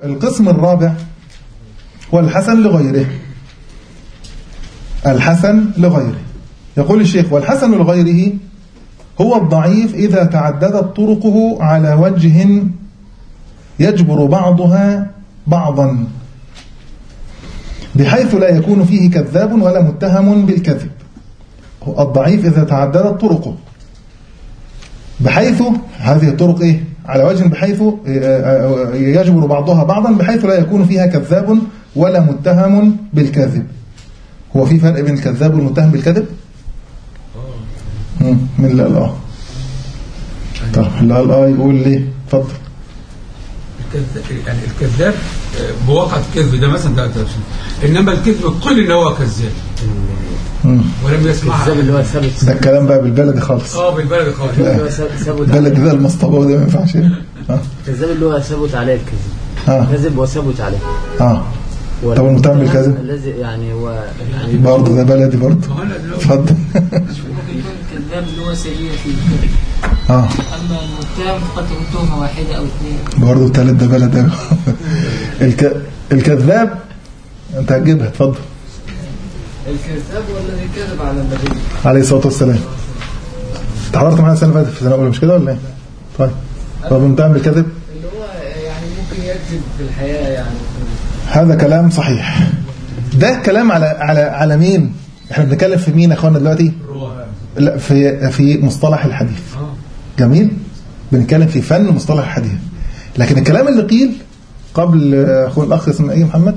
القسم الرابع هو الحسن لغيره الحسن لغيره يقول الشيخ والحسن لغيره هو الضعيف إذا تعددت طرقه على وجه يجبر بعضها بعضا بحيث لا يكون فيه كذاب ولا متهم بالكذب الضعيف إذا تعددت طرقه بحيث هذه الطرق إيه على وجه بحيث يجبر بعضها بعضا بحيث لا يكون فيها كذاب ولا متهم بالكذب هو في فرق بين الكذاب والمتهم بالكذب مم، من لا لا طب لا لا يقول ليه اتفضل الكذاب يعني الكذاب آه، بواقع الكذب ده مثلا ده ده انما الكذب كل ان هو كذاب مم. ولم يسمع الكذاب اللي هو ثابت ده الكلام بقى بالبلدي خالص اه بالبلد خالص اللي هو ثابت البلدي ده المصطبة ده ما ينفعش إيه؟ اه الكذاب اللي هو ثابت عليه الكذب اه كذب وثابت عليه اه طب المتهم بالكذب؟ الذي يعني هو يعني برضه ده بلدي برضه ما هو أنا دلوقتي- اتفضل ممكن يكون الكذاب اللي هو سريع في الكذب اه اما المتهم قد تكون تهمه واحده او اثنين برضه التالت ده بلد أوي. الك... الكذاب انت هتجيبها اتفضل الكذاب والذي كذب على النبي عليه الصلاه والسلام انت حضرت معانا السنه اللي فاتت في سنه اولى مش كده ولا ايه؟ طيب طب المتهم بالكذب اللي هو يعني ممكن يكذب في الحياة يعني هذا كلام صحيح ده كلام على على على مين احنا بنتكلم في مين يا اخوانا دلوقتي لا في في مصطلح الحديث جميل بنتكلم في فن مصطلح الحديث لكن الكلام اللي قيل قبل اخونا الاخ اسمه ايه محمد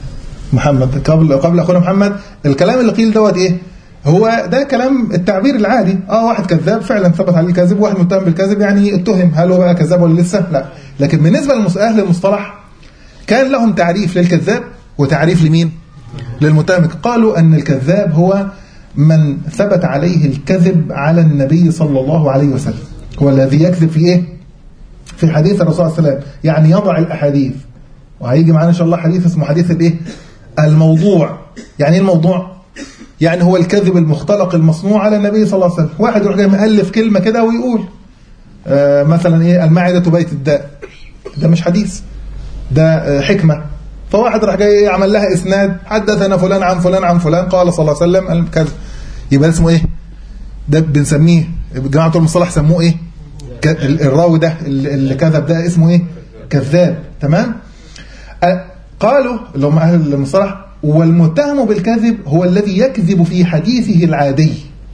محمد قبل قبل اخونا محمد الكلام اللي قيل دوت ايه هو ده كلام التعبير العادي اه واحد كذاب فعلا ثبت عليه الكذب واحد متهم بالكذب يعني اتهم هل هو بقى كذاب ولا لسه لا لكن بالنسبه للاهل المصطلح كان لهم تعريف للكذاب وتعريف لمين للمتهم قالوا أن الكذاب هو من ثبت عليه الكذب على النبي صلى الله عليه وسلم هو الذي يكذب في إيه في حديث الرسول صلى الله عليه وسلم يعني يضع الأحاديث وهيجي معانا إن شاء الله حديث اسمه حديث الإيه الموضوع يعني إيه الموضوع يعني هو الكذب المختلق المصنوع على النبي صلى الله عليه وسلم واحد يروح جاي مؤلف كلمة كده ويقول آه مثلا إيه المعدة بيت الداء ده مش حديث ده آه، حكمة فواحد راح جاي عمل لها اسناد حدثنا فلان عن فلان عن فلان قال صلى الله عليه وسلم كذا يبقى اسمه ايه ده بنسميه جماعه المصطلح سموه ايه ك- ال- الراوي ده اللي اللي كذب ده اسمه ايه كذاب تمام أ- قالوا اللي هم اهل المصطلح والمتهم بالكذب هو الذي يكذب في حديثه العادي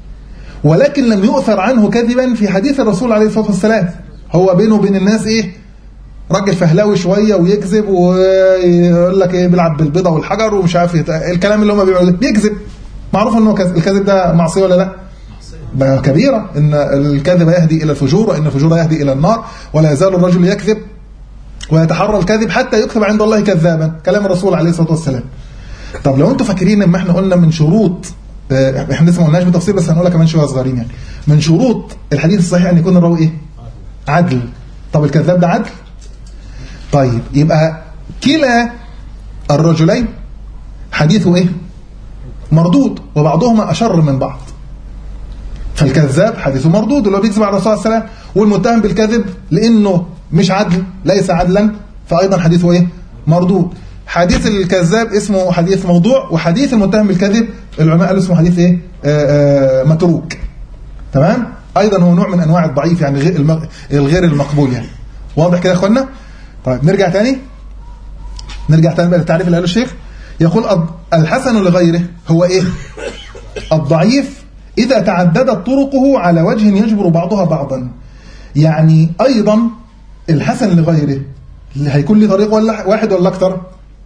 ولكن لم يؤثر عنه كذبا في حديث الرسول عليه الصلاه والسلام هو بينه وبين الناس ايه راجل فهلاوي شويه ويكذب ويقول لك ايه بيلعب بالبيضه والحجر ومش عارف يت- الكلام اللي هم بيعملوه ده بيكذب معروف انه كذب الكذب ده معصيه ولا لا بقى كبيره ان الكذب يهدي الى الفجور وان الفجور يهدي الى النار ولا يزال الرجل يكذب ويتحرى الكذب حتى يكتب عند الله كذابا كلام الرسول عليه الصلاه والسلام طب لو انتوا فاكرين اما احنا قلنا من شروط آه، احنا لسه ما قلناش بالتفصيل بس هنقولها كمان شويه صغيرين يعني من شروط الحديث الصحيح ان يكون الراوي ايه عدل طب الكذاب ده عدل طيب يبقى كلا الرجلين حديثه ايه مردود وبعضهما اشر من بعض فالكذاب حديثه مردود اللي هو بيكذب على الرسول صلى الله عليه وسلم والمتهم بالكذب لانه مش عدل ليس عدلا فايضا حديثه ايه مردود حديث الكذاب اسمه حديث موضوع وحديث المتهم بالكذب العلماء قالوا اسمه حديث ايه آآ آآ متروك تمام ايضا هو نوع من انواع الضعيف يعني غير الم- الغير المقبول يعني واضح كده يا اخوانا طيب نرجع تاني نرجع تاني بقى للتعريف اللي قاله الشيخ يقول الض- الحسن لغيره هو ايه الضعيف اذا تعددت طرقه على وجه يجبر بعضها بعضا يعني ايضا الحسن لغيره اللي هيكون لي طريق ولا واحد ولا اكتر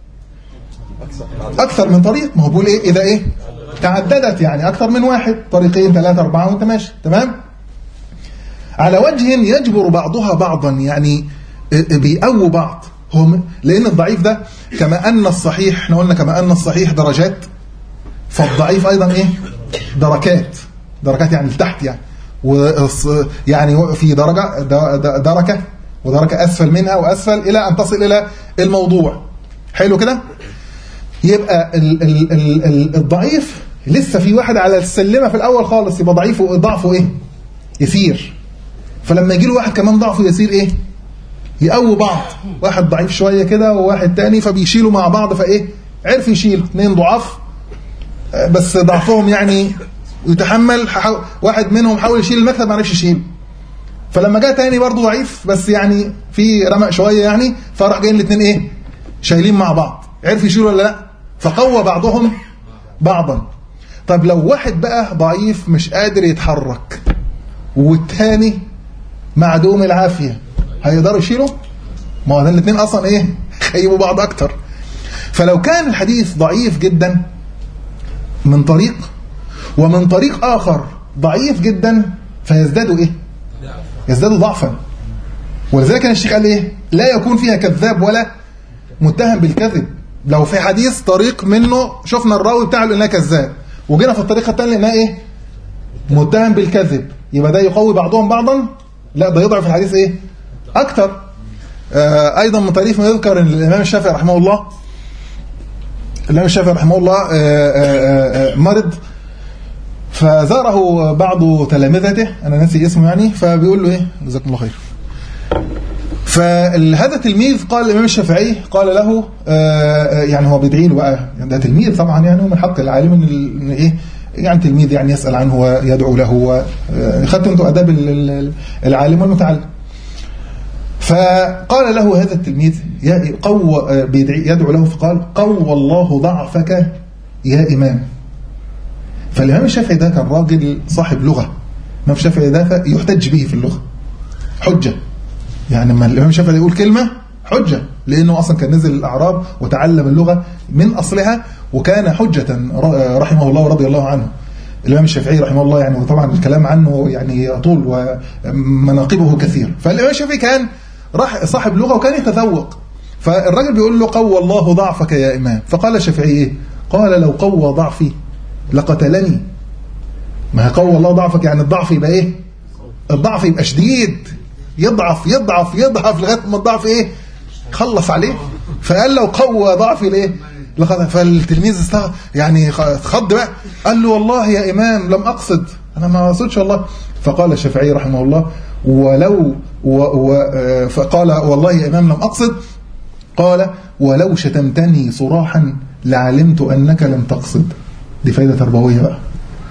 اكثر من طريق ما هو بيقول ايه اذا ايه تعددت يعني اكثر من واحد طريقين ثلاثة أربعة وانت ماشي تمام على وجه يجبر بعضها بعضا يعني بيقووا بعض هو م- لان الضعيف ده كما ان الصحيح احنا قلنا كما ان الصحيح درجات فالضعيف ايضا ايه دركات دركات يعني لتحت يعني والص- يعني في درجه د- د- دركه ودركه اسفل منها واسفل الى ان تصل الى الموضوع حلو كده يبقى ال ال ال ال الضعيف لسه في واحد على السلمه في الاول خالص يبقى ضعيفه ضعفه ايه يسير فلما يجي له واحد كمان ضعفه يسير ايه يقووا بعض واحد ضعيف شويه كده وواحد تاني فبيشيلوا مع بعض فايه عرف يشيل اثنين ضعاف آه، بس ضعفهم يعني يتحمل حاول- واحد منهم حاول يشيل المكتب ما عرفش يشيل فلما جاء تاني برضه ضعيف بس يعني في رمق شويه يعني فراح جايين الاثنين ايه شايلين مع بعض عرف يشيل ولا لا فقوى بعضهم بعضا طب لو واحد بقى ضعيف مش قادر يتحرك والتاني معدوم العافيه هيقدروا يشيلوا ما هو الاثنين اصلا ايه خيبوا بعض اكتر فلو كان الحديث ضعيف جدا من طريق ومن طريق اخر ضعيف جدا فيزداد ايه يزداد ضعفا ولذلك كان الشيخ قال ايه لا يكون فيها كذاب ولا متهم بالكذب لو في حديث طريق منه شفنا الراوي بتاعه لقيناه كذاب وجينا في الطريقه الثانيه لقيناه ايه متهم بالكذب يبقى ده يقوي بعضهم بعضا لا ده يضعف الحديث ايه اكتر آه ايضا من طريق ما يذكر ان الامام الشافعي رحمه الله الامام الشافعي رحمه الله آه آه آه مرض فزاره بعض تلامذته انا ناسي اسمه يعني فبيقول له ايه جزاكم الله خير فهذا تلميذ قال الامام الشافعي قال له آه يعني هو بيدعي له بقى يعني ده تلميذ طبعا يعني ومن حق العالم ان ال- إن ايه يعني تلميذ يعني يسال عنه ويدعو له و- آه، خدتوا انتوا اداب ال- ال- العالم والمتعلم فقال له هذا التلميذ يا قو آه، بيدعي يدعو له فقال قوى الله ضعفك يا امام فالامام الشافعي ده كان راجل صاحب لغه الامام الشافعي ده يحتج به في اللغه حجه يعني لما الامام الشافعي يقول كلمه حجه لانه اصلا كان نزل الاعراب وتعلم اللغه من اصلها وكان حجه ر- رحمه الله ورضي الله عنه الامام الشافعي رحمه الله يعني وطبعا الكلام عنه يعني يطول ومناقبه كثير فالامام الشافعي كان راح صاحب لغه وكان يتذوق فالراجل بيقول له قوى الله ضعفك يا امام فقال الشافعي ايه قال لو قوى ضعفي لقتلني ما هي قوى الله ضعفك يعني الضعف يبقى ايه الضعف يبقى شديد يضعف يضعف يضعف لغايه ما الضعف ايه خلص عليه فقال لو قوى ضعفي ليه لقد فالتلميذ استغ... يعني خض بقى قال له والله يا امام لم اقصد انا ما اقصدش والله فقال الشافعي رحمه الله ولو و... و... آه، فقال والله يا امام لم اقصد قال ولو شتمتني صراحا لعلمت انك لم تقصد دي فايده تربويه بقى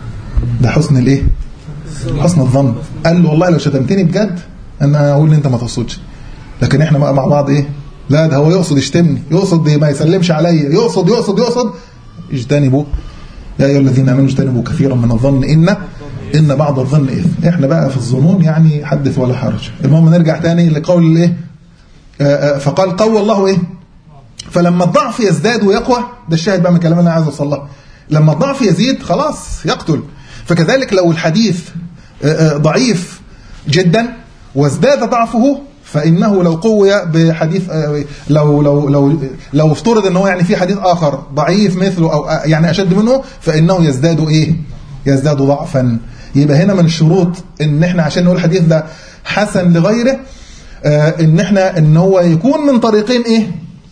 ده حسن الايه حسن الظن قال له والله لو شتمتني بجد انا اقول انت ما تقصدش لكن احنا بقى مع بعض ايه لا ده هو يقصد يشتمني يقصد ما يسلمش عليا يقصد يقصد يقصد اجتنبوا يا ايها الذين امنوا اجتنبوا كثيرا من الظن ان ان بعض الظن اثم احنا بقى في الظنون يعني حدث ولا حرج المهم نرجع تاني لقول الايه آه، آه، فقال قوى الله ايه فلما الضعف يزداد ويقوى ده الشاهد بقى من الكلام اللي انا عايز اوصل له لما الضعف يزيد خلاص يقتل فكذلك لو الحديث آه، آه، ضعيف جدا وازداد ضعفه فانه لو قوي بحديث آه، لو لو لو لو افترض ان هو يعني في حديث اخر ضعيف مثله او آه، يعني اشد منه فانه يزداد ايه يزداد ضعفا يبقى هنا من الشروط ان احنا عشان نقول الحديث ده حسن لغيره آه، ان احنا ان هو يكون من طريقين ايه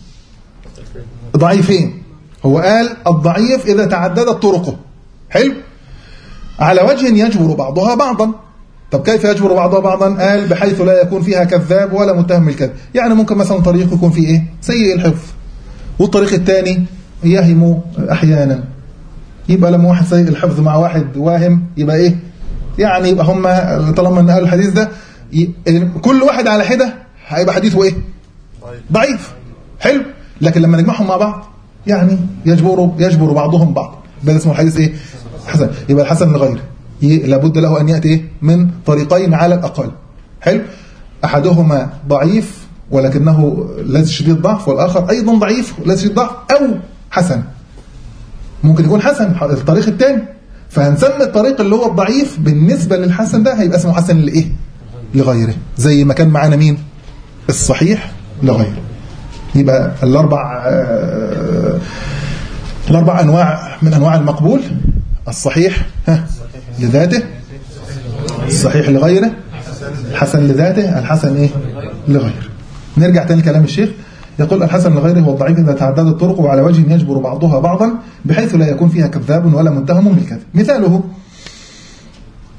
ضعيفين هو قال الضعيف إذا تعددت طرقه حلو على وجه يجبر بعضها بعضا طب كيف يجبر بعضها بعضا قال بحيث لا يكون فيها كذاب ولا متهم بالكذب يعني ممكن مثلا طريق يكون فيه ايه سيء الحفظ والطريق الثاني يهم احيانا يبقى لما واحد سيء الحفظ مع واحد واهم يبقى ايه يعني يبقى هم طالما ان قالوا الحديث ده ي- كل واحد على حده هيبقى حديثه ايه ضعيف حلو لكن لما نجمعهم مع بعض يعني يجبر يجبر بعضهم بعض ده اسمه الحديث ايه حسن يبقى الحسن لغيره ي- لابد له ان ياتي ايه من طريقين على الاقل حلو احدهما ضعيف ولكنه ليس شديد الضعف والاخر ايضا ضعيف وليس شديد الضعف او حسن ممكن يكون حسن الطريق الثاني فهنسمي الطريق اللي هو الضعيف بالنسبه للحسن ده هيبقى اسمه حسن لايه لغيره زي ما كان معانا مين الصحيح لغيره يبقى الاربع آه، الاربع انواع من انواع المقبول الصحيح ها لذاته الصحيح لغيره الحسن لذاته الحسن ايه لغيره نرجع تاني كلام الشيخ يقول الحسن لغيره هو الضعيف إذا تعددت طرقه على وجه يجبر بعضها بعضا بحيث لا يكون فيها كذاب ولا متهم بالكذب مثاله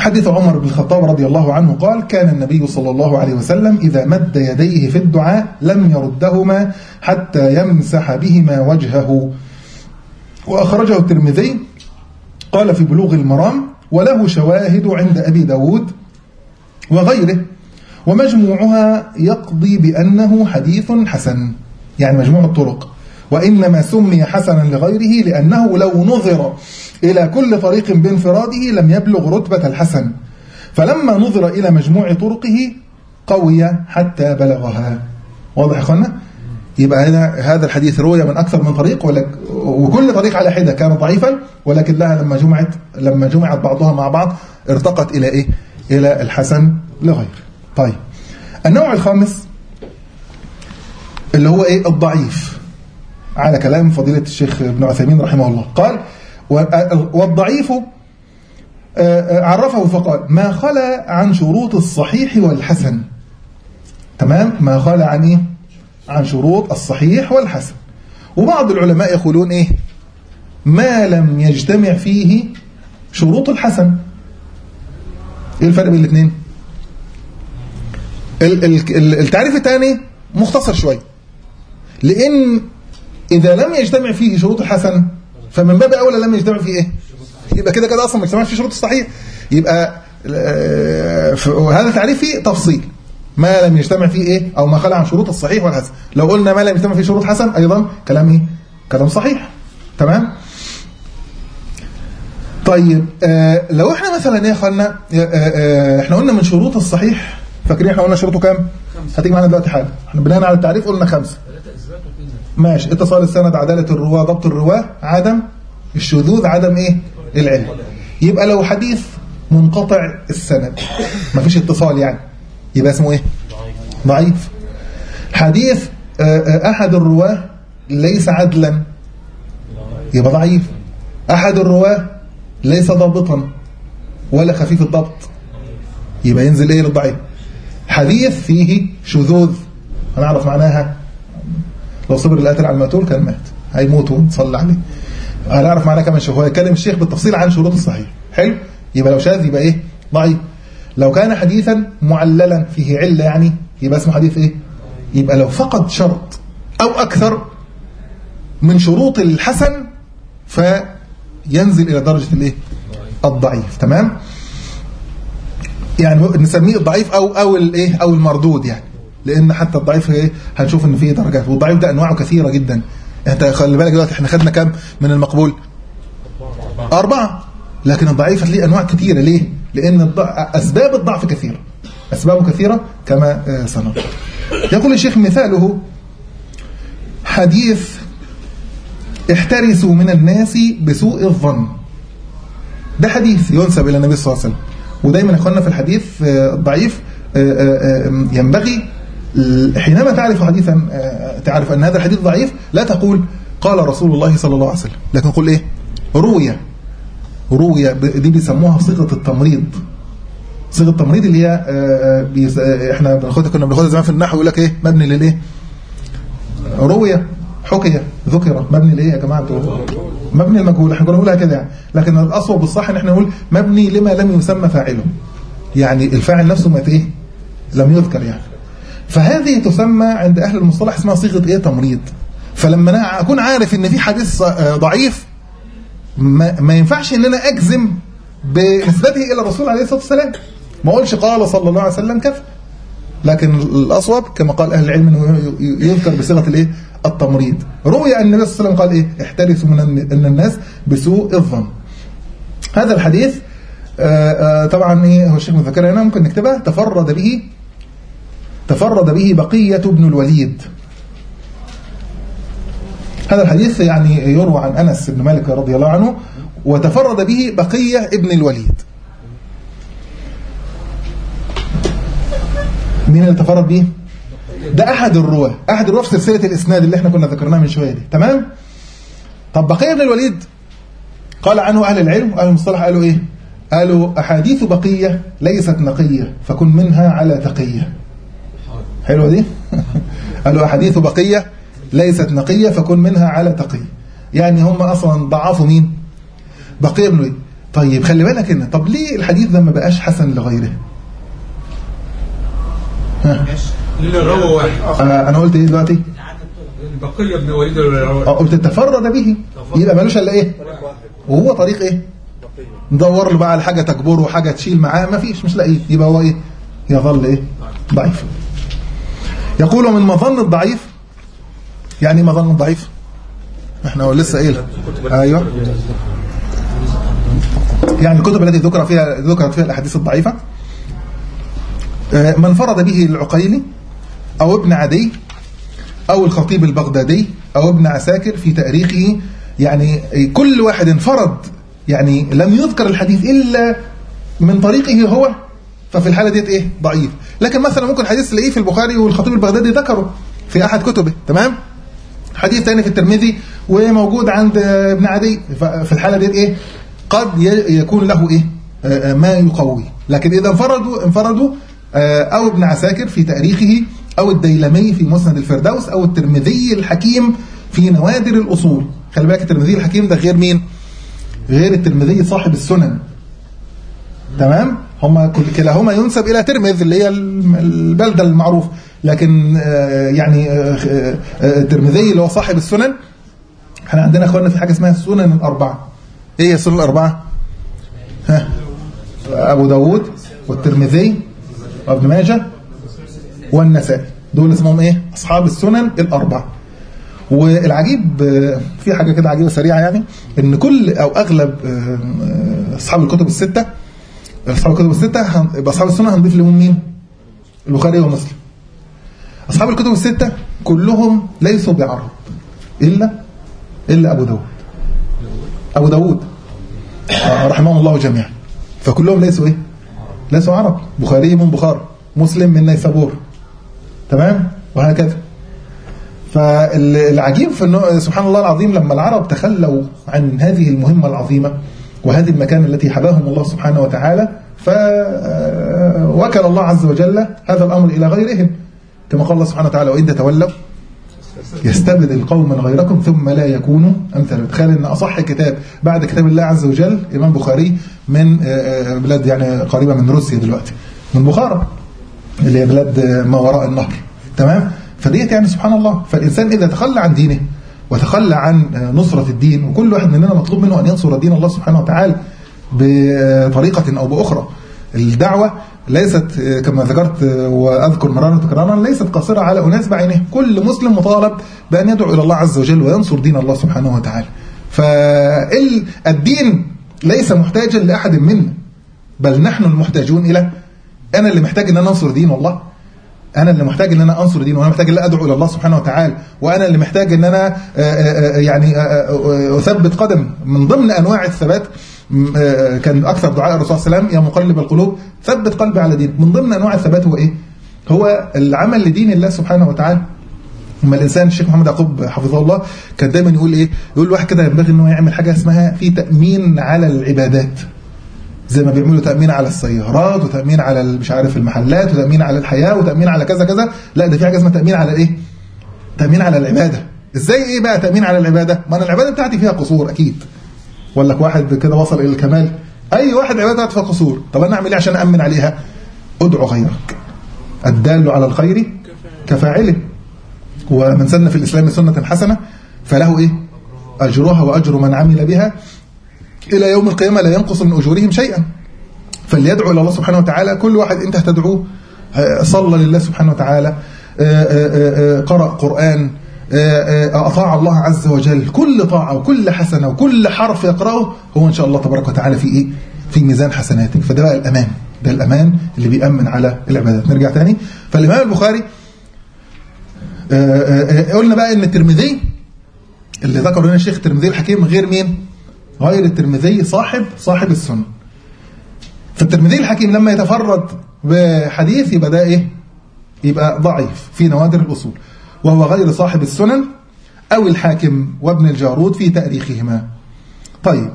حديث عمر بن الخطاب رضي الله عنه قال كان النبي صلى الله عليه وسلم إذا مد يديه في الدعاء لم يردهما حتى يمسح بهما وجهه وأخرجه الترمذي قال في بلوغ المرام وله شواهد عند أبي داود وغيره ومجموعها يقضي بأنه حديث حسن يعني مجموع الطرق وإنما سمي حسنا لغيره لأنه لو نظر إلى كل طريق بانفراده لم يبلغ رتبة الحسن فلما نظر إلى مجموع طرقه قوي حتى بلغها واضح يا أخوانا؟ يبقى هنا هذا الحديث روي من أكثر من طريق ولك وكل طريق على حدة كان ضعيفا ولكن لها لما جمعت لما جمعت بعضها مع بعض ارتقت إلى إيه؟ إلى الحسن لغيره طيب النوع الخامس اللي هو إيه الضعيف على كلام فضيلة الشيخ ابن عثيمين رحمه الله قال والضعيف عرفه فقال ما خلا عن شروط الصحيح والحسن تمام ما خلا عن ايه عن شروط الصحيح والحسن وبعض العلماء يقولون ايه ما لم يجتمع فيه شروط الحسن ايه الفرق بين الاثنين التعريف الثاني مختصر شوي لان اذا لم يجتمع فيه شروط الحسن فمن باب اولى لم يجتمع فيه ايه يبقى كده كده اصلا ما اجتمعش فيه شروط الصحيح يبقى وهذا تعريف فيه تفصيل ما لم يجتمع فيه ايه او ما خلع عن شروط الصحيح والحسن لو قلنا ما لم يجتمع فيه شروط حسن ايضا كلام ايه كلام صحيح تمام طيب آه لو احنا مثلا ايه يا اخوانا آه احنا قلنا من شروط الصحيح فاكرين احنا قلنا شروطه كام هتيجي معانا دلوقتي حاجه احنا بناء على التعريف قلنا خمسه ماشي اتصال السند عدالة الرواة ضبط الرواة عدم الشذوذ عدم ايه العلم يبقى لو حديث منقطع السند ما فيش اتصال يعني يبقى اسمه ايه ضعيف حديث احد الرواة ليس عدلا يبقى ضعيف احد الرواة ليس ضابطا ولا خفيف الضبط يبقى ينزل ايه للضعيف حديث فيه شذوذ هنعرف معناها لو صبر القاتل على المقتول كان مات هيموت ونصلي عليه هنعرف معناه كمان شويه هو يتكلم الشيخ بالتفصيل عن شروط الصحيح حلو يبقى لو شاذ يبقى ايه ضعيف لو كان حديثا معللا فيه عله يعني يبقى اسمه حديث ايه يبقى لو فقد شرط او اكثر من شروط الحسن فينزل الى درجه الايه الضعيف تمام يعني نسميه الضعيف او او الايه او المردود يعني لان حتى الضعيف ايه هنشوف ان فيه درجات والضعيف ده انواعه كثيره جدا انت خلي بالك دلوقتي احنا خدنا كام من المقبول أربعة لكن الضعيف هتلاقيه أنواع كثيرة ليه؟ لأن الضع... أسباب الضعف كثيرة أسبابه كثيرة كما سنرى يقول الشيخ مثاله حديث احترسوا من الناس بسوء الظن ده حديث ينسب إلى النبي صلى الله عليه وسلم ودايما يا اخوانا في الحديث الضعيف ينبغي حينما تعرف حديثا تعرف أن هذا الحديث ضعيف لا تقول قال رسول الله صلى الله عليه وسلم لكن قل إيه روية روية دي بيسموها صيغة التمريض صيغة التمريض اللي هي بيس... احنا بناخدها كنا بناخدها زمان في النحو يقول لك ايه مبني للايه روية حكي ذكر مبني لايه يا جماعه انتوا مبني المجهول احنا كنا بنقولها كده يعني لكن الاصوب بالصح ان احنا نقول مبني لما لم يسمى فاعله يعني الفاعل نفسه ما ايه لم يذكر يعني فهذه تسمى عند اهل المصطلح اسمها صيغه ايه تمريض فلما انا اكون عارف ان في حديث ضعيف ما, ما ينفعش ان انا اجزم بنسبته الى الرسول عليه الصلاه والسلام ما اقولش قال صلى الله عليه وسلم كفى لكن الاصوب كما قال اهل العلم انه يذكر بصيغه الايه التمريض روي ان النبي صلى الله عليه وسلم قال ايه احترسوا من ان الناس بسوء الظن هذا الحديث آآ آآ طبعا ايه هو الشيخ مذكرها هنا ممكن نكتبها تفرد به تفرد به بقية ابن الوليد هذا الحديث يعني يروى عن أنس بن مالك رضي الله عنه وتفرد به بقية ابن الوليد مين اللي تفرد به ده أحد الرواة أحد الرواة في سلسلة الإسناد اللي احنا كنا ذكرناها من شوية دي تمام طب بقية ابن الوليد قال عنه أهل العلم وأهل المصطلح قالوا إيه قالوا أحاديث بقية ليست نقية فكن منها على تقية حلوة دي قالوا أحاديث بقية ليست نقية فكن منها على تقية يعني هم أصلا ضعفوا مين بقية بن الوليد طيب خلي بالك هنا طب ليه الحديث ده ما بقاش حسن لغيره ها لأن الراوي واحد آه انا قلت ايه دلوقتي بقية بن وليد الراوي اه قلت تفرد به يبقى مالوش الا ايه وهو طريق ايه ندور له بقى على حاجه تجبره وحاجه تشيل معاه ما فيش مش لاقيه يبقى هو ايه يظل ايه ضعيف يقول من مظن الضعيف يعني إيه مظن الضعيف احنا لسه قايل ايوه يعني الكتب التي ذكر فيها ذكرت فيها الاحاديث الضعيفه آه، من فرض به العقيلي او ابن عدي أو الخطيب البغدادي أو ابن عساكر في تاريخه يعني كل واحد انفرد يعني لم يذكر الحديث إلا من طريقه هو ففي الحالة ديت إيه ضعيف لكن مثلا ممكن حديث تلاقيه في البخاري والخطيب البغدادي ذكره في أحد كتبه تمام حديث ثاني في الترمذي وموجود عند ابن عدي ففي الحالة ديت إيه قد ي- يكون له إيه آه، آه، ما يقوي لكن إذا انفردوا انفردوا آه، أو ابن عساكر في تاريخه أو الديلمي في مسند الفردوس أو الترمذي الحكيم في نوادر الأصول خلي بالك الترمذي الحكيم ده غير مين غير الترمذي صاحب السنن تمام هما كل- كلاهما ينسب إلى ترمذ اللي هي الم- البلدة المعروف لكن آه، يعني آه، آه، آه، الترمذي اللي هو صاحب السنن احنا عندنا اخواننا في حاجة اسمها السنن الأربعة ايه هي السنن الأربعة ها أبو داود والترمذي وابن ماجه والنسائي دول اسمهم ايه اصحاب السنن الاربعه والعجيب آه، في حاجه كده عجيبه سريعه يعني ان كل او اغلب آه، آه، اصحاب الكتب السته اصحاب الكتب السته هن- يبقى اصحاب السنن هنضيف لهم مين البخاري ومسلم اصحاب الكتب السته كلهم ليسوا بعرب الا الا ابو داود ابو داود آه، رحمهم الله جميعا فكلهم ليسوا ايه ليسوا عرب بخاري من بخارى مسلم من نيسابور تمام وهكذا فالعجيب في انه سبحان الله العظيم لما العرب تخلوا عن هذه المهمة العظيمة وهذه المكان التي حباهم الله سبحانه وتعالى فوكل الله عز وجل هذا الأمر إلى غيرهم كما قال الله سبحانه وتعالى وإن تولوا يستبدل قوما غيركم ثم لا يكونوا أمثال تخيل أن أصح كتاب بعد كتاب الله عز وجل إمام بخاري من آه، آه، بلاد يعني قريبة من روسيا دلوقتي من بخارى اللي هي بلاد آه، ما وراء النهر تمام فديت يعني سبحان الله فالإنسان إذا تخلى عن دينه وتخلى عن آه، نصرة الدين وكل واحد مننا مطلوب منه أن ينصر دين الله سبحانه وتعالى بطريقة أو بأخرى الدعوة ليست آه، كما ذكرت آه، وأذكر مرارا وتكرارا ليست قاصرة على أناس بعينه كل مسلم مطالب بأن يدعو إلى الله عز وجل وينصر دين الله سبحانه وتعالى فالدين ليس محتاجا لأحد منا بل نحن المحتاجون إلى أنا اللي محتاج أن أنا أنصر دين الله أنا اللي محتاج أن أنا أنصر دين وأنا محتاج أن أنا أدعو إلى الله سبحانه وتعالى وأنا اللي محتاج أن أنا آه، آه، آه، يعني آه، آه، أثبت قدم من ضمن أنواع الثبات م- آه، كان أكثر دعاء الرسول صلى الله عليه وسلم يا مقلب القلوب ثبت قلبي على دينك من ضمن أنواع الثبات هو إيه؟ هو العمل لدين الله سبحانه وتعالى اما الانسان الشيخ محمد يعقوب حفظه الله كان دايما يقول ايه يقول الواحد كده ينبغي انه يعمل حاجه اسمها في تامين على العبادات زي ما بيعملوا تامين على السيارات وتامين على مش عارف المحلات وتامين على الحياه وتامين على كذا كذا لا ده في حاجه اسمها تامين على الايه تامين على العباده ازاي ايه بقى تامين على العباده ما انا العباده بتاعتي فيها قصور اكيد ولا لك واحد كده وصل الى الكمال اي واحد عباده بتاعته فيها قصور طب انا اعمل ايه عشان امن عليها ادعو غيرك الدال على الخير كفاعله ومن سن في الإسلام سنة حسنة فله إيه أجرها وأجر من عمل بها إلى يوم القيامة لا ينقص من أجورهم شيئا فليدعو إلى الله سبحانه وتعالى كل واحد أنت هتدعوه آه، صلى لله سبحانه وتعالى آه، آه، آه، قرأ قرآن آه، آه، أطاع الله عز وجل كل طاعة وكل حسنة وكل حرف يقرأه هو إن شاء الله تبارك وتعالى في إيه في ميزان حسناتك فده بقى الأمان ده الأمان اللي بيأمن على العبادات نرجع تاني فالإمام البخاري آه، آه، آه، قلنا بقى ان الترمذي اللي ذكره هنا الشيخ الترمذي الحكيم غير مين غير الترمذي صاحب صاحب السنة فالترمذي الحكيم لما يتفرد بحديث يبقى ده ايه يبقى ضعيف في نوادر الأصول وهو غير صاحب السنن أو الحاكم وابن الجارود في تاريخهما طيب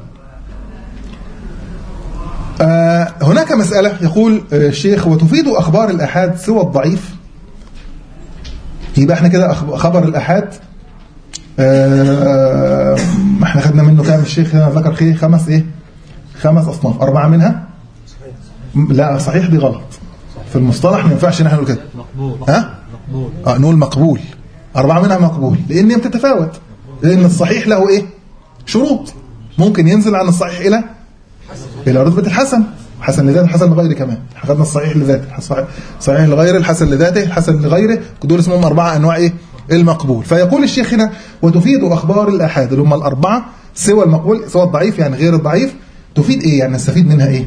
آه هناك مسألة يقول آه، الشيخ وتفيد أخبار الأحاد سوى الضعيف يبقى احنا كده أخب- خبر الأحاد آه، احنا خدنا منه كام الشيخ هنا ذكر خيه خمس ايه خمس أصناف أربعة منها لا صحيح دي غلط في المصطلح ما ينفعش نحن نقول كده مقبول ها مقبول اه نقول مقبول أربعة منها مقبول لأن هي بتتفاوت لأن الصحيح له إيه شروط ممكن ينزل عن الصحيح إلى إلى رتبة الحسن حسن لذاته حسن لغيره كمان خدنا الصحيح لذاته الصحيح- صحيح لغيره الحسن لذاته الحسن لغيره دول اسمهم أربعة أنواع إيه المقبول فيقول الشيخ هنا وتفيد أخبار الآحاد اللي هم الأربعة سوى المقبول سوى الضعيف يعني غير الضعيف تفيد إيه يعني نستفيد منها إيه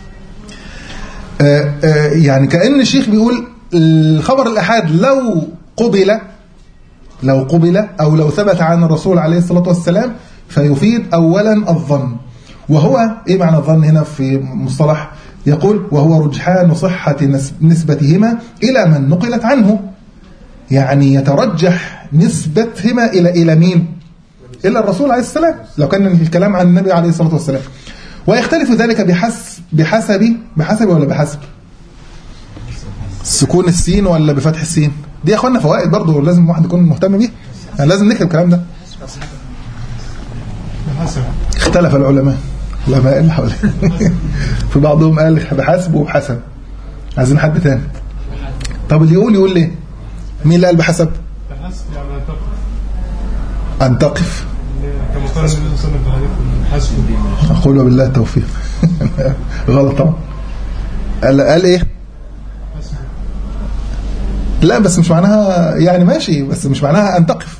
آه، آه، يعني كأن الشيخ بيقول الخبر الأحاد لو قبل لو قبل أو لو ثبت عن الرسول عليه الصلاة والسلام فيفيد أولا الظن وهو إيه معنى الظن هنا في مصطلح يقول وهو رجحان صحة نس- نسبتهما إلى من نقلت عنه يعني يترجح نسبتهما إلى إلى مين إلا الرسول عليه السلام لو كان الكلام عن النبي عليه الصلاة والسلام ويختلف ذلك بحسب بحسب بحسب ولا بحسب سكون السين ولا بفتح السين دي يا اخوانا فوائد برضه لازم واحد يكون مهتم بيها يعني لازم نكتب الكلام ده اختلف العلماء العلماء اللي حوالي في بعضهم قال بحسب وبحسب عايزين حد تاني طب اللي يقول يقول ليه مين اللي قال بحسب حسب يعني تقف ان تقف كما قال النبي صلى الله عليه وسلم في حديث حسب اقول وبالله التوفيق غلط طبعا قال, قال ايه لا بس مش معناها يعني ماشي بس مش معناها ان تقف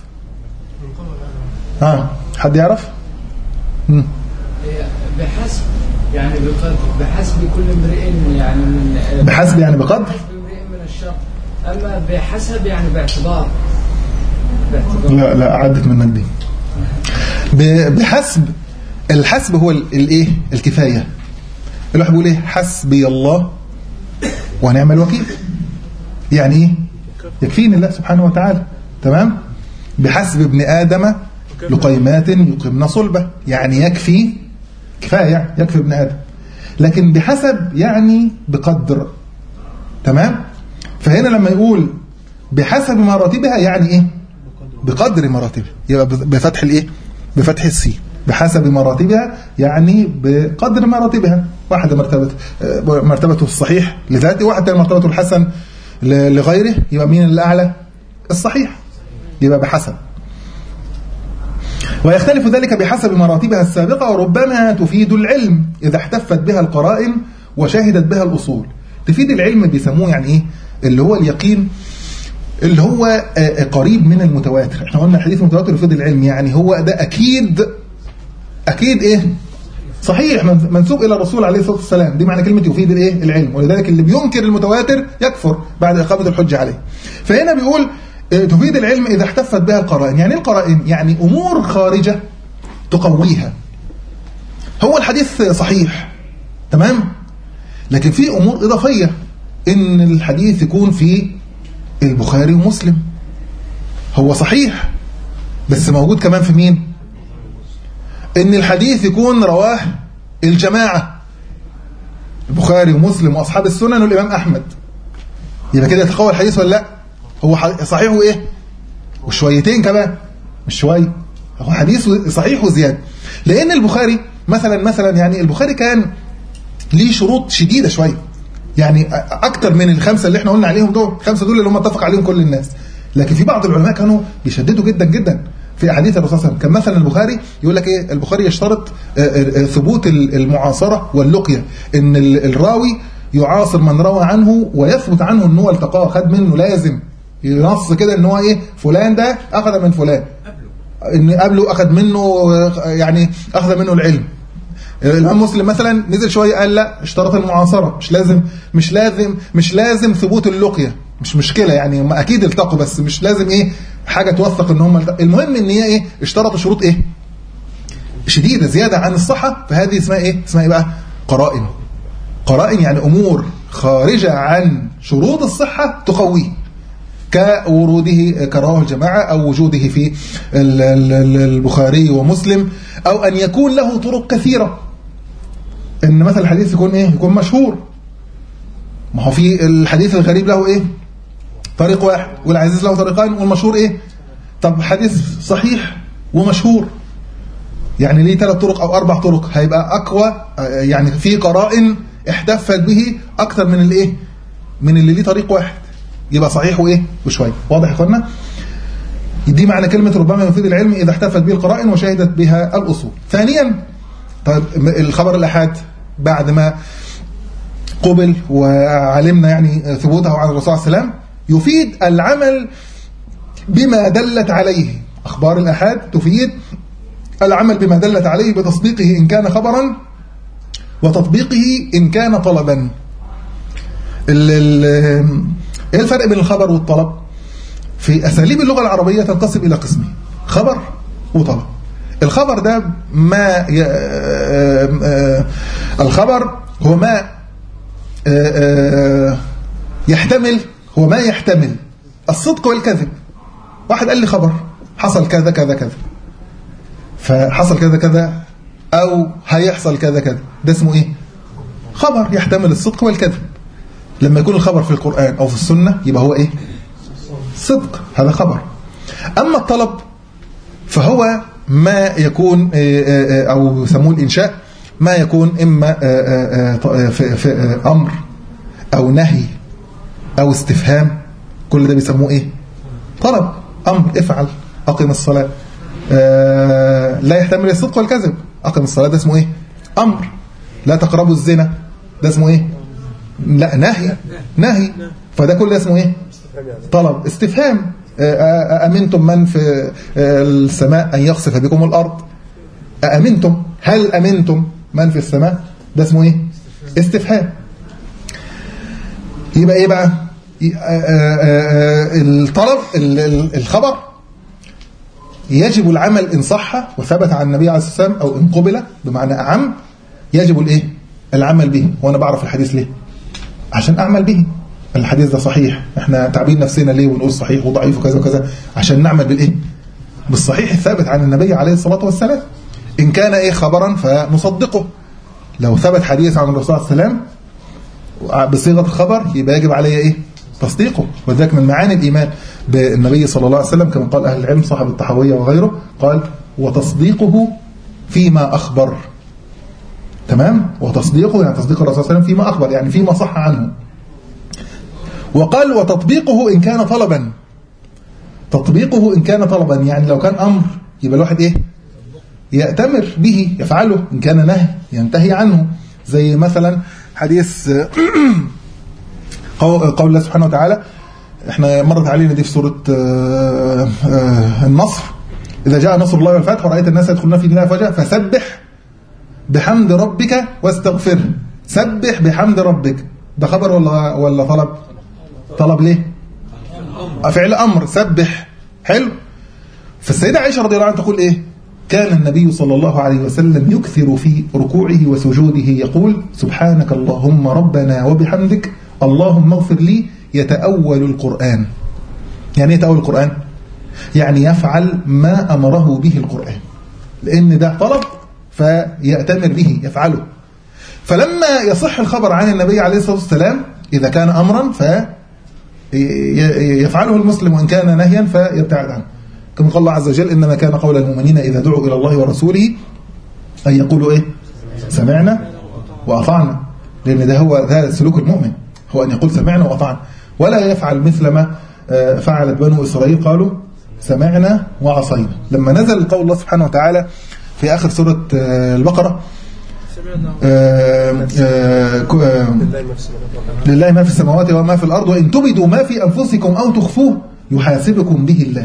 ها حد يعرف مم. هي بحسب يعني بقدر بحسب كل امرئ يعني من بحسب يعني بقدر بحسب امرئ من الشر اما بحسب يعني باعتبار باعتبار لا لا عدت منك دي ب- بحسب الحسب هو ال- الايه الكفايه الواحد بيقول ايه حسبي الله ونعم الوكيل يعني ايه يكفيني الله سبحانه وتعالى تمام بحسب ابن ادم لقيمات يقمن صلبه يعني يكفي كفايه يكفي ابن ادم لكن بحسب يعني بقدر تمام فهنا لما يقول بحسب مراتبها يعني ايه بقدر مراتبها يبقى بفتح الايه بفتح السين بحسب مراتبها يعني بقدر مراتبها واحدة مرتبة آه، مرتبته الصحيح لذاته واحد تاني مرتبته الحسن ل- لغيره يبقى مين الأعلى الصحيح يبقى بحسب ويختلف ذلك بحسب مراتبها السابقة وربما تفيد العلم إذا احتفت بها القرائن وشهدت بها الأصول تفيد العلم بيسموه يعني إيه اللي هو اليقين اللي هو آه، قريب من المتواتر احنا قلنا الحديث المتواتر يفيد العلم يعني هو ده أكيد أكيد إيه صحيح من- منسوب إلى الرسول عليه الصلاة والسلام دي معنى كلمة يفيد الإيه العلم ولذلك اللي بينكر المتواتر يكفر بعد إقامة الحجة عليه فهنا بيقول آه، تفيد العلم إذا احتفت بها القرائن يعني إيه القرائن يعني أمور خارجة تقويها هو الحديث صحيح تمام لكن في أمور إضافية إن الحديث يكون في البخاري ومسلم هو صحيح بس موجود كمان في مين ان الحديث يكون رواه الجماعة البخاري ومسلم واصحاب السنن والامام احمد يبقى كده يتقوى الحديث ولا لا هو ح- صحيح وايه وشويتين كمان مش شويه هو حديث صحيح وزياده لان البخاري مثلا مثلا يعني البخاري كان ليه شروط شديده شويه يعني أ- اكتر من الخمسه اللي احنا قلنا عليهم دول الخمسه دول اللي هم اتفق عليهم كل الناس لكن في بعض العلماء كانوا بيشددوا جدا جدا في احاديث الرسول صلى الله عليه وسلم كان مثلا البخاري يقول لك ايه البخاري يشترط آه، آه، آه، ثبوت ال- المعاصره واللقيه ان ال- الراوي يعاصر من روى عنه ويثبت عنه ان هو التقاه خد منه لازم ينص كده ان هو ايه فلان ده اخذ من فلان ان قبله اخذ منه آه، يعني اخذ منه العلم الامام مسلم مثلا نزل شويه قال لا اشترط المعاصره مش لازم مش لازم مش لازم ثبوت اللقيه مش مشكله يعني هم اكيد التقوا بس مش لازم ايه حاجه توثق ان هم التقوا. المهم ان هي ايه اشترطوا شروط ايه شديده زياده عن الصحه فهذه اسمها ايه اسمها ايه بقى قرائن قرائن يعني امور خارجه عن شروط الصحه تقويه كوروده كرواه الجماعة أو وجوده في ال- ال- ال- البخاري ومسلم أو أن يكون له طرق كثيرة إن مثلا الحديث يكون إيه يكون مشهور ما هو في الحديث الغريب له إيه طريق واحد والعزيز له طريقان والمشهور إيه طب حديث صحيح ومشهور يعني ليه ثلاث طرق او اربع طرق هيبقى اقوى آه، يعني في قرائن احتفت به اكثر من الايه من اللي ليه طريق واحد يبقى صحيح وايه وشويه واضح يا اخوانا دي معنى كلمة ربما يفيد العلم إذا احتفت به القرائن وشهدت بها الأصول ثانيا طيب الخبر الأحاد بعد ما قبل وعلمنا يعني ثبوته عن الرسول صلى الله عليه وسلم يفيد العمل بما دلت عليه أخبار الأحاد تفيد العمل بما دلت عليه بتصديقه إن كان خبرا وتطبيقه إن كان طلبا ال- ال- ايه الفرق بين الخبر والطلب في أساليب اللغة العربية تنقسم إلى قسمين خبر وطلب الخبر ده ما ي... آه، آه، الخبر هو ما آه، آه، يحتمل هو ما يحتمل الصدق والكذب واحد قال لي خبر حصل كذا كذا كذا فحصل كذا كذا أو هيحصل كذا كذا ده اسمه إيه خبر يحتمل الصدق والكذب لما يكون الخبر في القرآن أو في السنة يبقى هو إيه صدق هذا خبر أما الطلب فهو ما يكون آه، آه، آه، أو يسموه الإنشاء ما يكون إما آه، آه، آه، في في آه، أمر أو نهي أو استفهام كل ده بيسموه إيه طلب أمر افعل أقم الصلاة آه، لا يحتمل الصدق والكذب أقم الصلاة ده اسمه إيه أمر لا تقربوا الزنا ده اسمه إيه لا نهي نهي فده كل ده اسمه إيه طلب استفهام آه، أأمنتم من في آه، السماء أن يخسف بكم الأرض أأمنتم هل أمنتم من في السماء ده اسمه إيه استفهام يبقى إيه بقى ي- آه، آه، آه، الطلب ال- ال- الخبر يجب العمل إن صح وثبت عن النبي عليه الصلاة والسلام أو إن قبل بمعنى أعم يجب الإيه العمل به وأنا بعرف الحديث ليه عشان أعمل به الحديث ده صحيح احنا تعبين نفسنا ليه ونقول صحيح وضعيف وكذا وكذا عشان نعمل بالايه بالصحيح الثابت عن النبي عليه الصلاة والسلام إن كان إيه خبرا فنصدقه لو ثبت حديث عن الرسول صلى الله عليه وسلم بصيغة الخبر يبقى يجب علي إيه تصديقه وذلك من معاني الإيمان بالنبي صلى الله عليه وسلم كما قال أهل العلم صاحب الطحوية وغيره قال وتصديقه فيما أخبر تمام وتصديقه يعني تصديق الرسول صلى الله عليه وسلم فيما أخبر يعني فيما صح عنه وقال وتطبيقه إن كان طلبا تطبيقه إن كان طلبا يعني لو كان أمر يبقى الواحد إيه يأتمر به يفعله إن كان نهي ينتهي عنه زي مثلا حديث قول قول الله سبحانه وتعالى احنا مرت علينا دي في سورة آه، آه، النصر إذا جاء نصر الله والفتح ورأيت الناس يدخلون في دين الله فجأة فسبح بحمد ربك واستغفره سبح بحمد ربك ده خبر ولا ولا طلب طلب ليه فعل أمر سبح حلو فالسيدة عائشة رضي الله عنها تقول إيه كان النبي صلى الله عليه وسلم يكثر في ركوعه وسجوده يقول سبحانك اللهم ربنا وبحمدك اللهم اغفر لي يتأول القرآن يعني ايه يتأول القرآن يعني يفعل ما أمره به القرآن لأن ده طلب فيأتمر به يفعله فلما يصح الخبر عن النبي عليه الصلاة والسلام إذا كان أمرا ف يفعله المسلم وإن كان نهيا فيبتعد عنه كما قال الله عز وجل إنما كان قول المؤمنين إذا دعوا إلى الله ورسوله أن يقولوا إيه سمعنا وأطعنا لأن ده هو ده سلوك المؤمن هو أن يقول سمعنا وأطعنا ولا يفعل مثل ما فعلت بنو إسرائيل قالوا سمعنا وعصينا لما نزل قول الله سبحانه وتعالى في آخر سورة البقرة آه، آه، آه، لله ما في السماوات وما في الأرض وإن تبدوا ما في أنفسكم أو تخفوه يحاسبكم به الله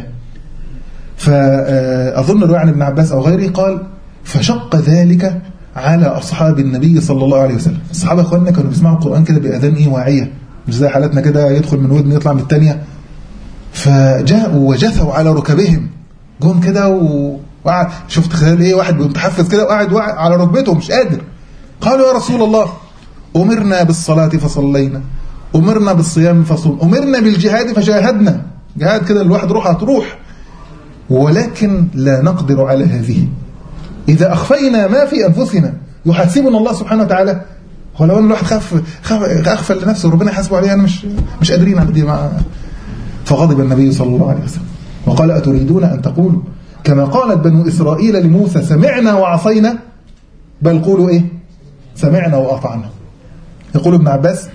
فأظن رواية عن ابن عباس أو غيره قال فشق ذلك على أصحاب النبي صلى الله عليه وسلم الصحابة أخواننا كانوا بيسمعوا القرآن كده بأذان إيه واعية مش زي حالتنا كده يدخل من ودن يطلع من الثانية فجاءوا وجثوا على ركبهم جم كده و... وقعد شفت خلال ايه واحد متحفز كده وقعد على ركبته مش قادر قالوا يا رسول الله أمرنا بالصلاة فصلينا أمرنا بالصيام فصوم أمرنا بالجهاد فجاهدنا جهاد كده الواحد روح هتروح ولكن لا نقدر على هذه إذا أخفينا ما في أنفسنا يحاسبنا الله سبحانه وتعالى هو لو أن الواحد خاف خاف أغفل لنفسه وربنا يحاسبه عليه أنا مش مش قادرين على دي مع فغضب النبي صلى الله عليه وسلم وقال أتريدون أن تقولوا كما قالت بنو إسرائيل لموسى سمعنا وعصينا بل قولوا إيه سمعنا وأطعنا يقول ابن عباس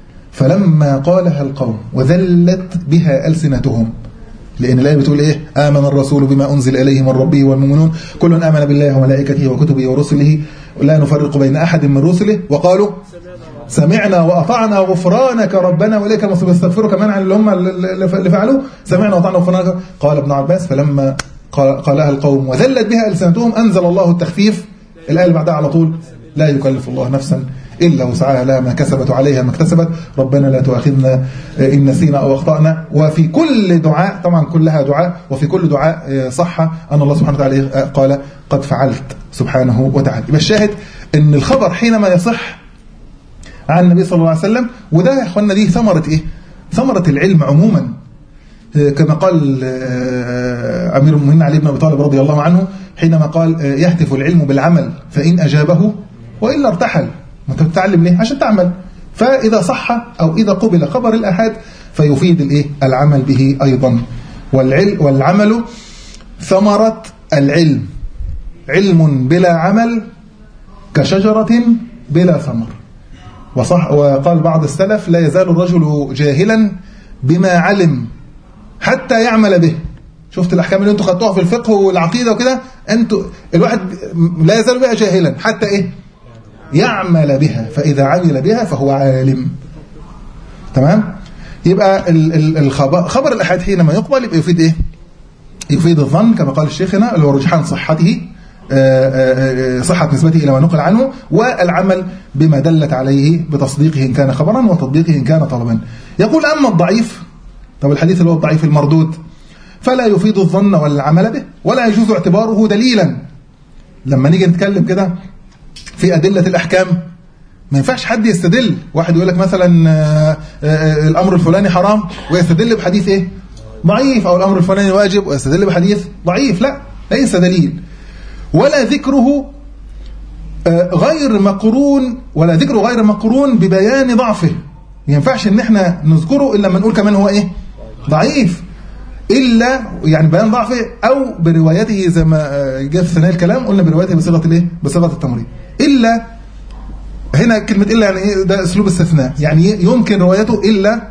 فلما قالها القوم وذلت بها ألسنتهم لأن الآية بتقول إيه آمن الرسول بما أنزل إليه من ربه والمؤمنون كل آمن بالله وملائكته وكتبه ورسله لا نفرق بين أحد من رسله وقالوا سمعنا وأطعنا غفرانك ربنا وإليك المصير يستغفروا كمان عن اللي هم اللي فعلوه سمعنا وأطعنا غفرانك قال ابن عباس فلما قال- قالها القوم وذلت بها ألسنتهم أنزل الله التخفيف الآية اللي بعدها على طول لا يكلف الله نفسا إلا وسعها لها ما كسبت وعليها ما اكتسبت ربنا لا تؤاخذنا إن نسينا أو أخطأنا وفي كل دعاء طبعا كلها دعاء وفي كل دعاء صح أن الله سبحانه وتعالى قال قد فعلت سبحانه وتعالى يبقى الشاهد أن الخبر حينما يصح عن النبي صلى الله عليه وسلم وده يا اخوانا دي ثمرة ايه ثمرة العلم عموما آه، كما قال آه، امير المؤمنين علي بن ابي طالب رضي الله عنه حينما قال آه، يهتف العلم بالعمل فان اجابه والا ارتحل ما انت بتتعلم ليه عشان تعمل فاذا صح او اذا قبل خبر الاحاد فيفيد الايه العمل به ايضا والعلم والعمل ثمرة العلم علم بلا عمل كشجرة بلا ثمر وصح وقال بعض السلف لا يزال الرجل جاهلا بما علم حتى يعمل به شفت الاحكام اللي انتوا خدتوها في الفقه والعقيده وكده انتوا الواحد لا يزال بها جاهلا حتى ايه يعمل بها فاذا عمل بها فهو عالم تمام يبقى ال- ال- الخبر خبر الاحاد حينما يقبل يبقى يفيد ايه يفيد الظن كما قال الشيخنا اللي هو رجحان صحته آه، آه، آه، صحة نسبته إلى ما نقل عنه والعمل بما دلت عليه بتصديقه إن كان خبرا وتطبيقه إن كان طلبا يقول أما الضعيف طب الحديث اللي هو الضعيف المردود فلا يفيد الظن ولا العمل به ولا يجوز اعتباره دليلا لما نيجي نتكلم كده في أدلة الأحكام ما ينفعش حد يستدل واحد يقول لك مثلا آه، آه، الأمر الفلاني حرام ويستدل بحديث إيه ضعيف أو الأمر الفلاني واجب ويستدل بحديث ضعيف لا ليس دليل ولا ذكره آه، غير مقرون ولا ذكره غير مقرون ببيان ضعفه ما ينفعش ان احنا نذكره الا لما نقول كمان هو ايه ضعيف الا يعني بيان ضعفه او بروايته زي ما آه، جاء في ثنايا الكلام قلنا بروايته بصيغه الايه بصيغه التمريض الا هنا كلمه الا يعني ايه ده اسلوب استثناء يعني إيه؟ يمكن روايته الا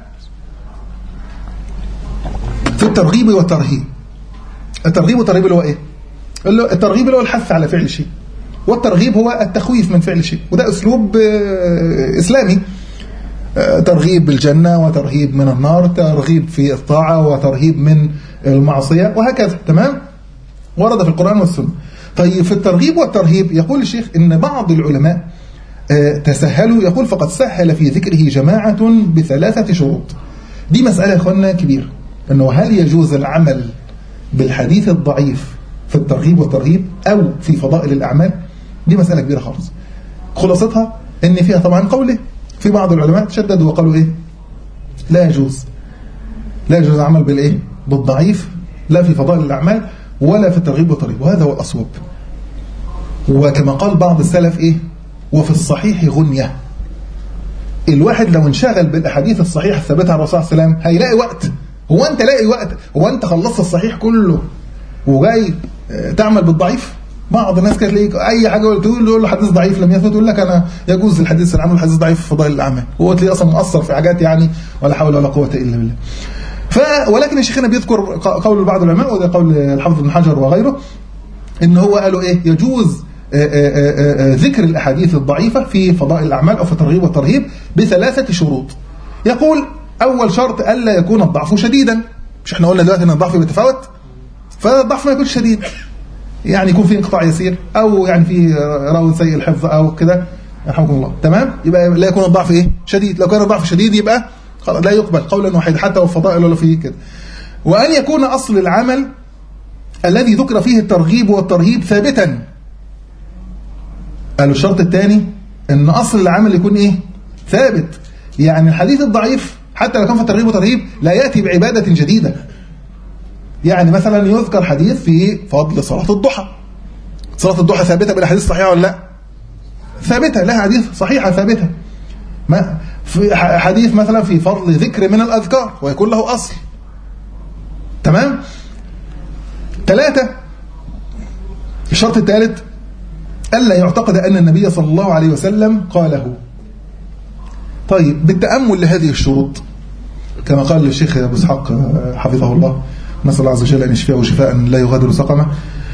في الترغيب والترهيب الترغيب والترهيب اللي هو ايه اللي هو الترغيب اللي هو الحث على فعل شيء والترغيب هو التخويف من فعل شيء وده اسلوب آه، اسلامي آه، ترغيب بالجنه وترهيب من النار ترغيب في الطاعه وترهيب من المعصيه وهكذا تمام ورد في القران والسنه طيب في الترغيب والترهيب يقول الشيخ ان بعض العلماء آه، تسهلوا يقول فقد سهل في ذكره جماعه بثلاثه شروط دي مساله يا اخوانا كبيره انه هل يجوز العمل بالحديث الضعيف في الترغيب والترهيب أو في فضائل الأعمال دي مسألة كبيرة خالص خلاصتها ان فيها طبعا قوله في بعض العلماء تشددوا وقالوا ايه لا يجوز لا يجوز العمل بالايه بالضعيف لا في فضائل الأعمال ولا في الترغيب والترهيب وهذا هو الأصوب وكما قال بعض السلف ايه وفي الصحيح غنية الواحد لو انشغل بالاحاديث الصحيحه الثابته عن الرسول صلى الله عليه وسلم هيلاقي وقت هو انت لاقي وقت هو انت خلصت الصحيح كله وجاي آه، تعمل بالضعيف بعض الناس كانت تلاقيك اي حاجه قلت له يقول له حديث ضعيف لم يثبت يقول لك انا يجوز الحديث العام الحديث ضعيف في فضائل الاعمال هو تلاقيه اصلا مؤثر في حاجات يعني ولا حول ولا قوه الا بالله ف ولكن الشيخ هنا بيذكر ق- قول بعض العلماء وده قول الحافظ بن حجر وغيره ان هو قالوا ايه يجوز آه، آه، آه، آه، ذكر الاحاديث الضعيفه في فضائل الاعمال او في الترغيب والترهيب بثلاثه شروط يقول اول شرط الا يكون الضعف شديدا مش احنا قلنا دلوقتي ان الضعف بيتفاوت فالضعف ما يكونش شديد يعني يكون في انقطاع يسير او يعني في راوي سيء الحفظ او كده يرحمكم الله تمام يبقى لا يكون الضعف ايه شديد لو كان الضعف شديد يبقى خلاص لا يقبل قولا واحدا حتى والفضائل ولا فيه كده وان يكون اصل العمل الذي ذكر فيه الترغيب والترهيب ثابتا قالوا الشرط الثاني ان اصل العمل يكون ايه ثابت يعني الحديث الضعيف حتى لو كان في الترغيب والترهيب لا ياتي بعباده جديده يعني مثلا يذكر حديث في فضل صلاه الضحى صلاه الضحى ثابته بالاحاديث الصحيحه ولا لا ثابته لها حديث صحيحه ثابته ما في ح- حديث مثلا في فضل ذكر من الاذكار ويكون له اصل تمام ثلاثة الشرط الثالث ألا يعتقد أن النبي صلى الله عليه وسلم قاله طيب بالتأمل لهذه الشروط كما قال الشيخ أبو إسحاق حفظه الله نسأل الله عز وجل أن يشفيه شفاء لا يغادر سقما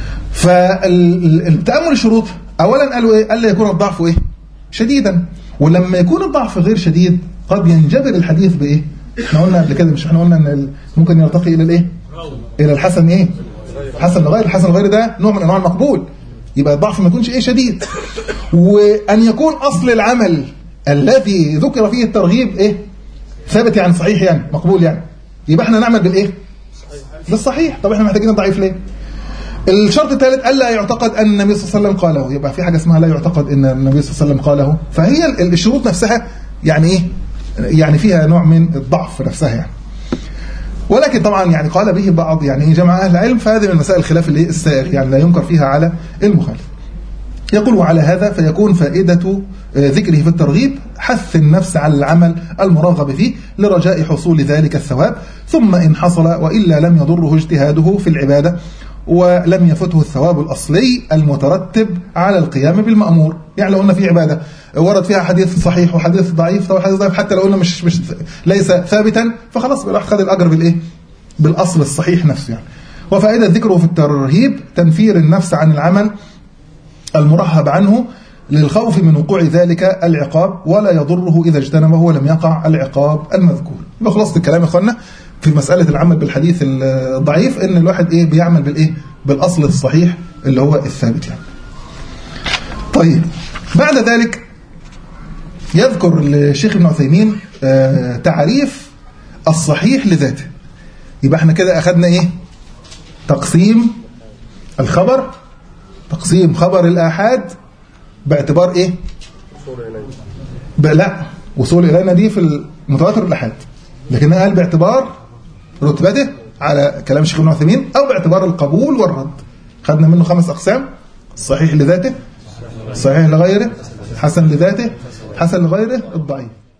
فالتأمل الشروط أولا قالوا إيه؟ ألا يكون الضعف إيه؟ شديدا ولما يكون الضعف غير شديد قد ينجبر الحديث بإيه؟ احنا قلنا قبل كده مش احنا قلنا ان ال- ممكن يرتقي الى الايه؟ الى الحسن ايه؟ حسن الغير الحسن الغير ده نوع من انواع المقبول يبقى الضعف ما يكونش ايه شديد وان يكون اصل العمل الذي ذكر فيه الترغيب ايه؟ ثابت يعني صحيح يعني مقبول يعني يبقى احنا نعمل بالايه؟ بالصحيح طب احنا محتاجين الضعيف ليه؟ الشرط الثالث الا يعتقد ان النبي صلى الله عليه وسلم قاله يبقى في حاجه اسمها لا يعتقد ان النبي صلى الله عليه وسلم قاله فهي ال- الشروط نفسها يعني ايه يعني فيها نوع من الضعف نفسها يعني ولكن طبعا يعني قال به بعض يعني جمع اهل العلم فهذه من مسائل الخلاف اللي السائغ يعني لا ينكر فيها على المخالف يقول وعلى هذا فيكون فائدة آه، ذكره في الترغيب حث النفس على العمل المرغب فيه لرجاء حصول ذلك الثواب ثم إن حصل وإلا لم يضره اجتهاده في العبادة ولم يفته الثواب الأصلي المترتب على القيام بالمأمور يعني لو قلنا في عبادة ورد فيها حديث صحيح وحديث ضعيف طبعا حديث ضعيف حتى لو قلنا مش, مش ليس ثابتا فخلاص راح خد الأجر بالإيه بالأصل الصحيح نفسه يعني وفائدة ذكره في الترهيب تنفير النفس عن العمل المرهب عنه للخوف من وقوع ذلك العقاب ولا يضره إذا اجتنبه ولم يقع العقاب المذكور يبقى خلاصة الكلام يا اخوانا في مسألة العمل بالحديث الضعيف ان الواحد ايه بيعمل بالايه بالاصل الصحيح اللي هو الثابت يعني طيب بعد ذلك يذكر الشيخ ابن عثيمين آه، تعريف الصحيح لذاته يبقى احنا كده اخذنا ايه تقسيم الخبر تقسيم خبر الآحاد باعتبار ايه ب- لا وصول إلينا دي في المتواتر الآحاد لكنها قال باعتبار رتبته على كلام الشيخ ابن عثيمين أو باعتبار القبول والرد خدنا منه خمس أقسام الصحيح لذاته الصحيح لغيره حسن لذاته حسن لغيره الضعيف